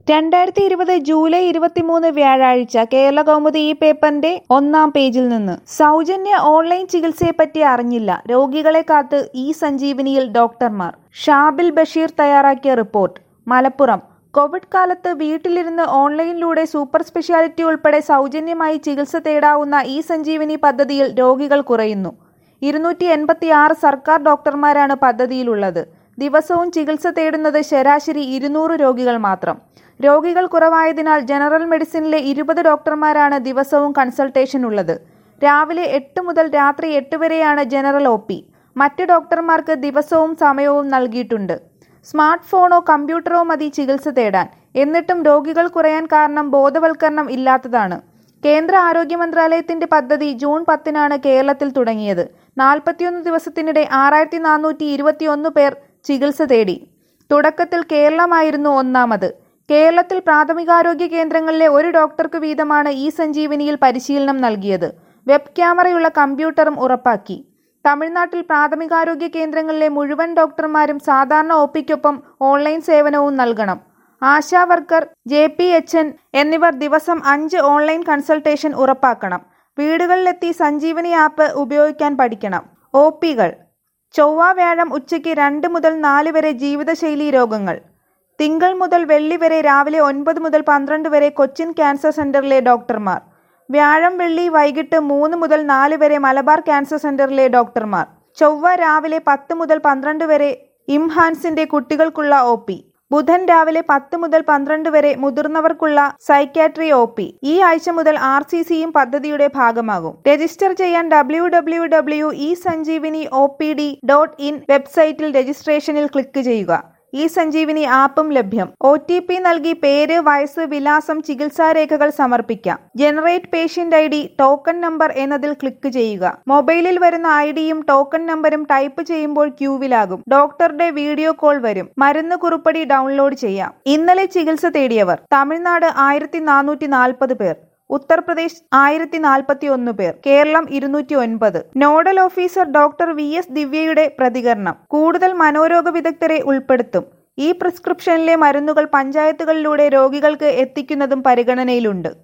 രണ്ടായിരത്തി ഇരുപത് ജൂലൈ ഇരുപത്തിമൂന്ന് വ്യാഴാഴ്ച കേരള കൗമുദി ഈ പേപ്പറിന്റെ ഒന്നാം പേജിൽ നിന്ന് സൗജന്യ ഓൺലൈൻ ചികിത്സയെപ്പറ്റി അറിഞ്ഞില്ല രോഗികളെ കാത്ത് ഇ സഞ്ജീവനിയിൽ ഡോക്ടർമാർ ഷാബിൽ ബഷീർ തയ്യാറാക്കിയ റിപ്പോർട്ട് മലപ്പുറം കോവിഡ് കാലത്ത് വീട്ടിലിരുന്ന് ഓൺലൈനിലൂടെ സൂപ്പർ സ്പെഷ്യാലിറ്റി ഉൾപ്പെടെ സൗജന്യമായി ചികിത്സ തേടാവുന്ന ഇ സഞ്ജീവനി പദ്ധതിയിൽ രോഗികൾ കുറയുന്നു ഇരുന്നൂറ്റി എൺപത്തി ആറ് സർക്കാർ ഡോക്ടർമാരാണ് പദ്ധതിയിലുള്ളത് ദിവസവും ചികിത്സ തേടുന്നത് ശരാശരി ഇരുന്നൂറ് രോഗികൾ മാത്രം രോഗികൾ കുറവായതിനാൽ ജനറൽ മെഡിസിനിലെ ഇരുപത് ഡോക്ടർമാരാണ് ദിവസവും കൺസൾട്ടേഷൻ ഉള്ളത് രാവിലെ എട്ട് മുതൽ രാത്രി എട്ട് വരെയാണ് ജനറൽ ഒ പി മറ്റ് ഡോക്ടർമാർക്ക് ദിവസവും സമയവും നൽകിയിട്ടുണ്ട് സ്മാർട്ട് ഫോണോ കമ്പ്യൂട്ടറോ മതി ചികിത്സ തേടാൻ എന്നിട്ടും രോഗികൾ കുറയാൻ കാരണം ബോധവൽക്കരണം ഇല്ലാത്തതാണ് കേന്ദ്ര ആരോഗ്യ മന്ത്രാലയത്തിന്റെ പദ്ധതി ജൂൺ പത്തിനാണ് കേരളത്തിൽ തുടങ്ങിയത് നാൽപ്പത്തിയൊന്ന് ദിവസത്തിനിടെ ആറായിരത്തി നാനൂറ്റി ഇരുപത്തിയൊന്ന് പേർ ചികിത്സ തേടി തുടക്കത്തിൽ കേരളമായിരുന്നു ഒന്നാമത് കേരളത്തിൽ പ്രാഥമികാരോഗ്യ കേന്ദ്രങ്ങളിലെ ഒരു ഡോക്ടർക്ക് വീതമാണ് ഈ സഞ്ജീവനിയിൽ പരിശീലനം നൽകിയത് വെബ് ക്യാമറയുള്ള കമ്പ്യൂട്ടറും ഉറപ്പാക്കി തമിഴ്നാട്ടിൽ പ്രാഥമികാരോഗ്യ കേന്ദ്രങ്ങളിലെ മുഴുവൻ ഡോക്ടർമാരും സാധാരണ ഒ പിക്കൊപ്പം ഓൺലൈൻ സേവനവും നൽകണം ASHA worker J P H N എന്നിവർ ദിവസം അഞ്ച് ഓൺലൈൻ കൺസൾട്ടേഷൻ ഉറപ്പാക്കണം വീടുകളിലെത്തി സഞ്ജീവനി ആപ്പ് ഉപയോഗിക്കാൻ പഠിക്കണം ഒ പികൾ ചൊവ്വ വ്യാഴം ഉച്ചയ്ക്ക് രണ്ട് മുതൽ നാല് വരെ ജീവിതശൈലി രോഗങ്ങൾ തിങ്കൾ മുതൽ വെള്ളി വരെ രാവിലെ ഒൻപത് മുതൽ പന്ത്രണ്ട് വരെ കൊച്ചിൻ ക്യാൻസർ സെന്ററിലെ ഡോക്ടർമാർ വ്യാഴം വെള്ളി വൈകിട്ട് മൂന്ന് മുതൽ നാല് വരെ മലബാർ ക്യാൻസർ സെന്ററിലെ ഡോക്ടർമാർ ചൊവ്വ രാവിലെ പത്ത് മുതൽ പന്ത്രണ്ട് വരെ ഇംഹാൻസിന്റെ കുട്ടികൾക്കുള്ള ഒ പി ബുധൻ രാവിലെ പത്ത് മുതൽ പന്ത്രണ്ട് വരെ മുതിർന്നവർക്കുള്ള സൈക്യാട്രി ഒ പി ഈ ആഴ്ച മുതൽ ആർ സി സിയും പദ്ധതിയുടെ ഭാഗമാകും രജിസ്റ്റർ ചെയ്യാൻ W W W E Sanjeevani O P D dot in വെബ്സൈറ്റിൽ രജിസ്ട്രേഷനിൽ ക്ലിക്ക് ചെയ്യുക ഈ സഞ്ജീവിനി ആപ്പും ലഭ്യം ഒ ടി പി നൽകി പേര് വയസ്സ് വിലാസം ചികിത്സാരേഖകൾ സമർപ്പിക്കാം generate patient I D token number എന്നതിൽ ക്ലിക്ക് ചെയ്യുക മൊബൈലിൽ വരുന്ന ഐ ഡിയും ടോക്കൺ നമ്പറും ടൈപ്പ് ചെയ്യുമ്പോൾ ക്യൂവിലാകും ഡോക്ടറുടെ വീഡിയോ കോൾ വരും മരുന്ന് കുറിപ്പടി ഡൗൺലോഡ് ചെയ്യാം ഇന്നലെ ചികിത്സ തേടിയവർ തമിഴ്നാട് ആയിരത്തി നാനൂറ്റി നാൽപ്പത് പേർ ഉത്തർപ്രദേശ് ആയിരത്തി നാൽപ്പത്തി ഒന്ന് പേർ കേരളം ഇരുന്നൂറ്റി ഒൻപത് nodal officer doctor V S ദിവ്യയുടെ പ്രതികരണം കൂടുതൽ മനോരോഗ വിദഗ്ധരെ ഉൾപ്പെടുത്തും ഈ പ്രിസ്ക്രിപ്ഷനിലെ മരുന്നുകൾ പഞ്ചായത്തുകളിലൂടെ രോഗികൾക്ക് എത്തിക്കുന്നതും പരിഗണനയിലുണ്ട്